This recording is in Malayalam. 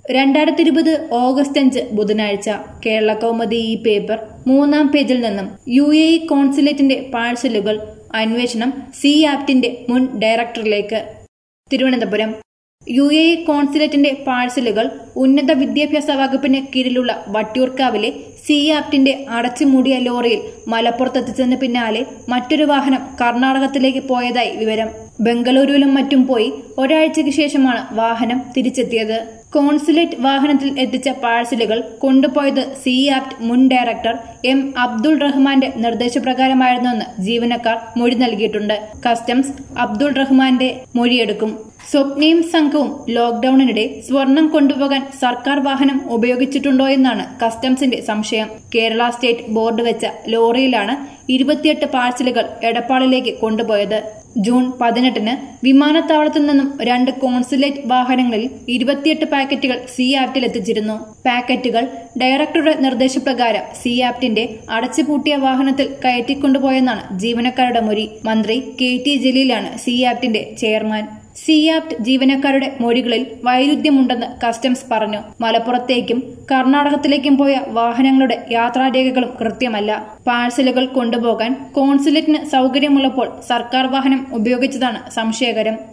രണ്ടായിരത്തി ഇരുപത് ഓഗസ്റ്റ് അഞ്ച് ബുധനാഴ്ച കേരള കൗമുദി ഈ പേപ്പർ മൂന്നാം പേജിൽ നിന്നും യു എ ഇ കോൺസുലേറ്റിന്റെ പാഴ്സലുകൾ അന്വേഷണം സി ആപ്റ്റിന്റെ മുൻ ഡയറക്ടറിലേക്ക് തിരുവനന്തപുരം യു എ ഇ കോൺസുലേറ്റിന്റെ പാഴ്സലുകൾ ഉന്നത വിദ്യാഭ്യാസ വകുപ്പിന് കീഴിലുള്ള വട്ടിയൂർക്കാവിലെ സി ആപ്റ്റിന്റെ അടച്ചുമൂടിയ ലോറിയിൽ മലപ്പുറത്തെത്തിച്ചതിന് പിന്നാലെ മറ്റൊരു വാഹനം കർണാടകത്തിലേക്ക് പോയതായി വിവരം ബംഗളൂരുവിലും മറ്റും പോയി ഒരാഴ്ചയ്ക്ക് ശേഷമാണ് വാഹനം തിരിച്ചെത്തിയത് കോൺസുലേറ്റ് വാഹനത്തിൽ എത്തിച്ച പാഴ്സലുകൾ കൊണ്ടുപോയത് സി ആപ്റ്റ് മുൻ ഡയറക്ടർ എം അബ്ദുൾ റഹ്മാന്റെ നിർദ്ദേശപ്രകാരമായിരുന്നുവെന്ന് ജീവനക്കാർ മൊഴി നൽകിയിട്ടുണ്ട് കസ്റ്റംസ് അബ്ദുൾ റഹ്മാന്റെ മൊഴിയെടുക്കും സ്വപ്നയും സംഘവും ലോക്ഡൌണിനിടെ സ്വർണം കൊണ്ടുപോകാൻ സർക്കാർ വാഹനം ഉപയോഗിച്ചിട്ടുണ്ടോ എന്നാണ് കസ്റ്റംസിന്റെ സംശയം കേരള സ്റ്റേറ്റ് ബോർഡ് വെച്ച ലോറിയിലാണ് ഇരുപത്തിയെട്ട് പാഴ്സലുകൾ എടപ്പാളിലേക്ക് കൊണ്ടുപോയത് ജൂൺ പതിനെട്ടിന് വിമാനത്താവളത്തിൽ നിന്നും രണ്ട് കോൺസുലേറ്റ് വാഹനങ്ങളിൽ ഇരുപത്തിയെട്ട് പാക്കറ്റുകൾ സി ആപ്റ്റിൽ എത്തിച്ചിരുന്നു പാക്കറ്റുകൾ ഡയറക്ടറുടെ നിർദ്ദേശപ്രകാരം സി ആപ്റ്റിന്റെ അടച്ചുപൂട്ടിയ വാഹനത്തിൽ കയറ്റിക്കൊണ്ടുപോയെന്നാണ് ജീവനക്കാരുടെ മൊഴി മന്ത്രി കെ ടി ജലീലാണ് സി ആപ്റ്റിന്റെ ചെയർമാൻ സി ആപ്റ്റ് ജീവനക്കാരുടെ മൊഴികളിൽ വൈരുദ്ധ്യമുണ്ടെന്ന് കസ്റ്റംസ് പറഞ്ഞു മലപ്പുറത്തേക്കും കർണാടകത്തിലേക്കും പോയ വാഹനങ്ങളുടെ യാത്രാരേഖകളും കൃത്യമല്ല പാഴ്സലുകൾ കൊണ്ടുപോകാൻ കോൺസുലേറ്റിന് സൗകര്യമുള്ളപ്പോൾ സർക്കാർ വാഹനം ഉപയോഗിച്ചതാണ് സംശയകരം